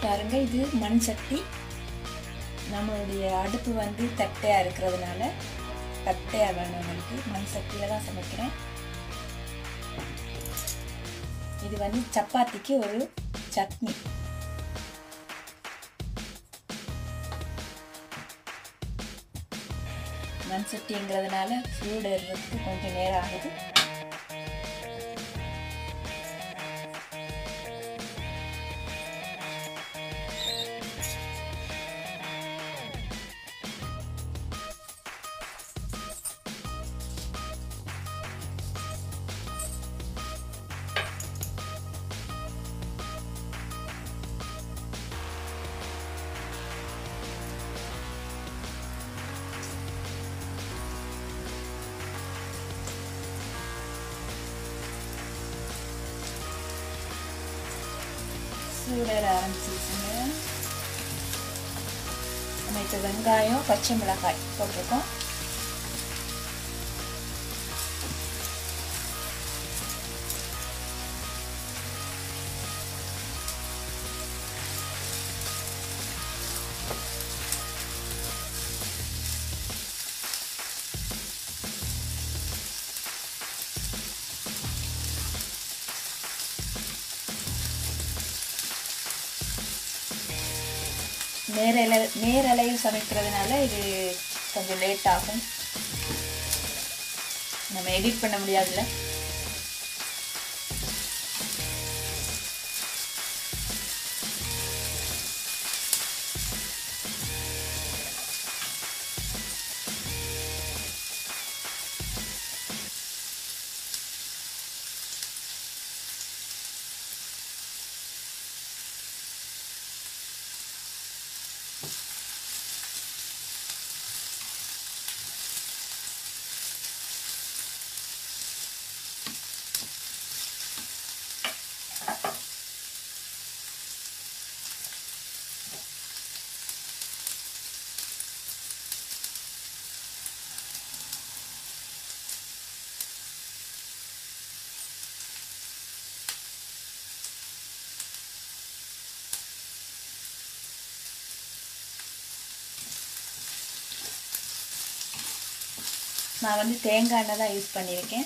பாருங்க இது மண் சட்டி நம்மளுடைய அடுப்பு வந்து தட்டையாக இருக்கிறதுனால தட்டையாக வேணும் எனக்கு மண் சட்டியில் தான் சமைக்கிறேன் இது வந்து சப்பாத்திக்கு ஒரு சட்னி மண் சட்டிங்கிறதுனால சூடு ஏறுறதுக்கு கொஞ்சம் நேரம் ஆகுது சூடேற ஆரம்பிச்சிருச்சுங்க நம்ம இப்போ வெங்காயம் பச்சை மிளகாய் போட்டிருக்கோம் நேரலை நேரலையில் சமைக்கிறதுனால இது கொஞ்சம் லேட் ஆகும் நம்ம எடிட் பண்ண முடியாதுல்ல நான் வந்து தேங்காய் எண்ணெய் தான் யூஸ் பண்ணியிருக்கேன்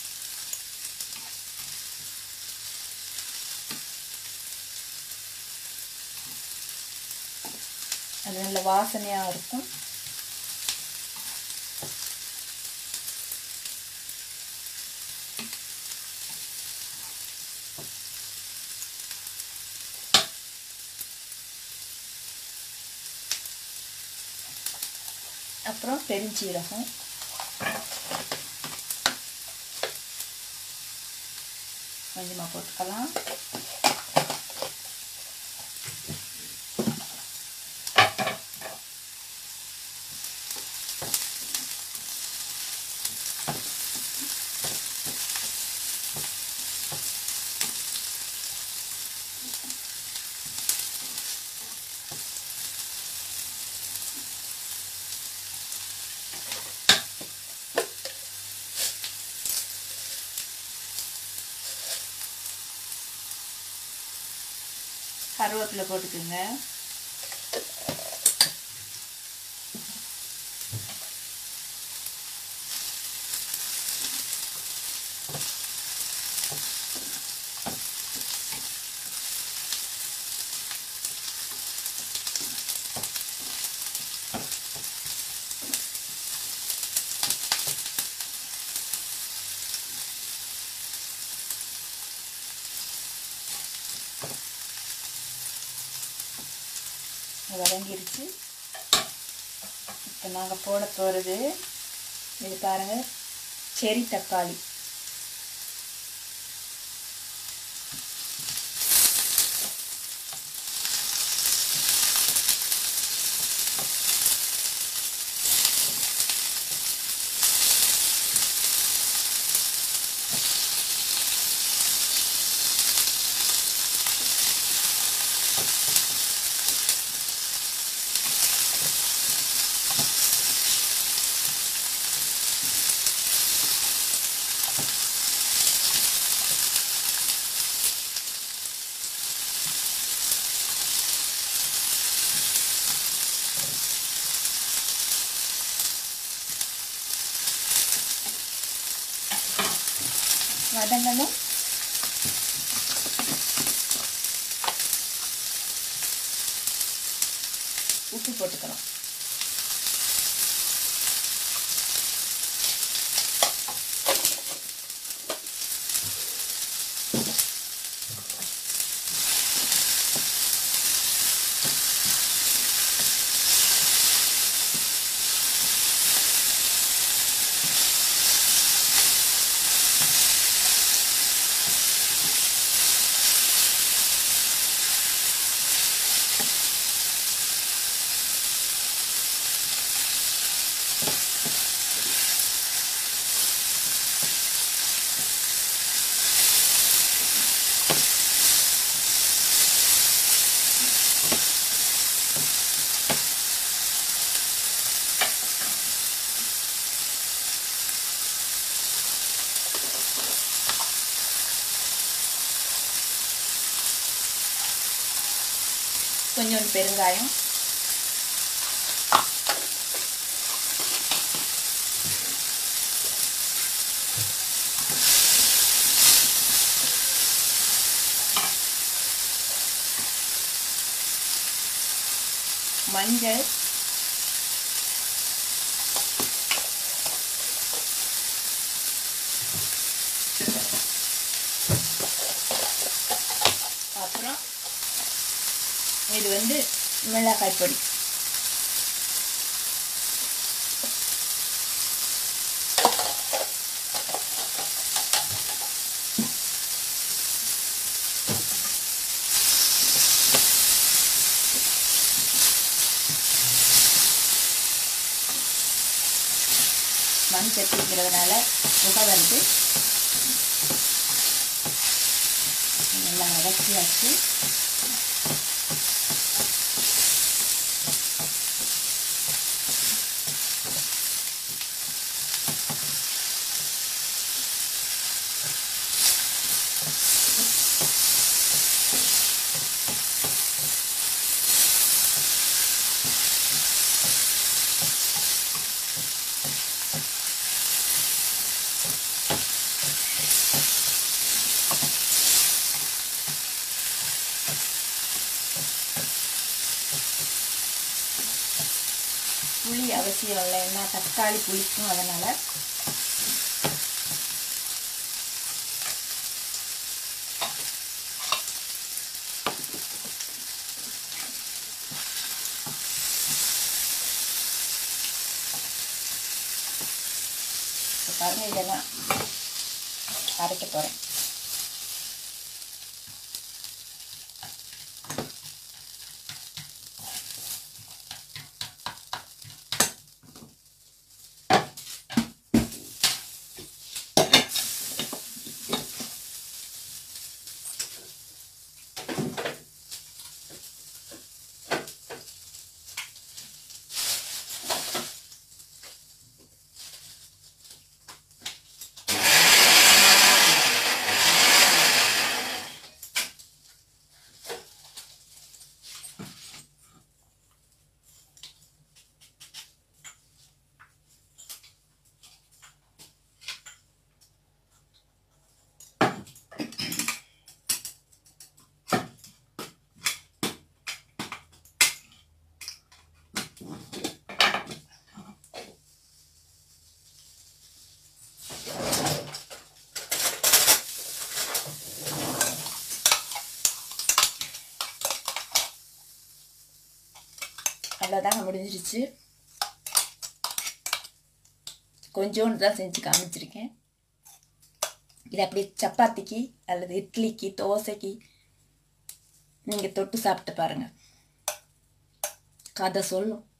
அது நல்ல வாசனையாக இருக்கும் அப்புறம் பெருஞ்சீரகம் கொஞ்சமாக போட்டுக்கலாம் கருவேப்பிலை போட்டுக்குங்க வதங்கிருச்சு இப்போ நாங்கள் போட போகிறது இது பாருங்கள் செரி தக்காளி வதங்கணும் உப்பு போட்டுக்கிறோம் கொஞ்சோண்டு பெருங்காயம் மஞ்சள் அப்புறம் இது வந்து மிளகாய் பொடி மண் சட்டிங்கிறதுனால புகை வருது நல்லா வதக்கியாச்சு புளி அவசியம் இல்லை ஏன்னா தக்காளி புளிக்கும் அதனால் இப்போ பாருங்கள் இதெல்லாம் அரைக்க போகிறேன் அவ்வளோதாங்க முடிஞ்சிருச்சு கொஞ்சோண்டு தான் செஞ்சு காமிச்சிருக்கேன் இது அப்படியே சப்பாத்திக்கு அல்லது இட்லிக்கு தோசைக்கு நீங்கள் தொட்டு சாப்பிட்டு பாருங்கள் கதை சொல்லும்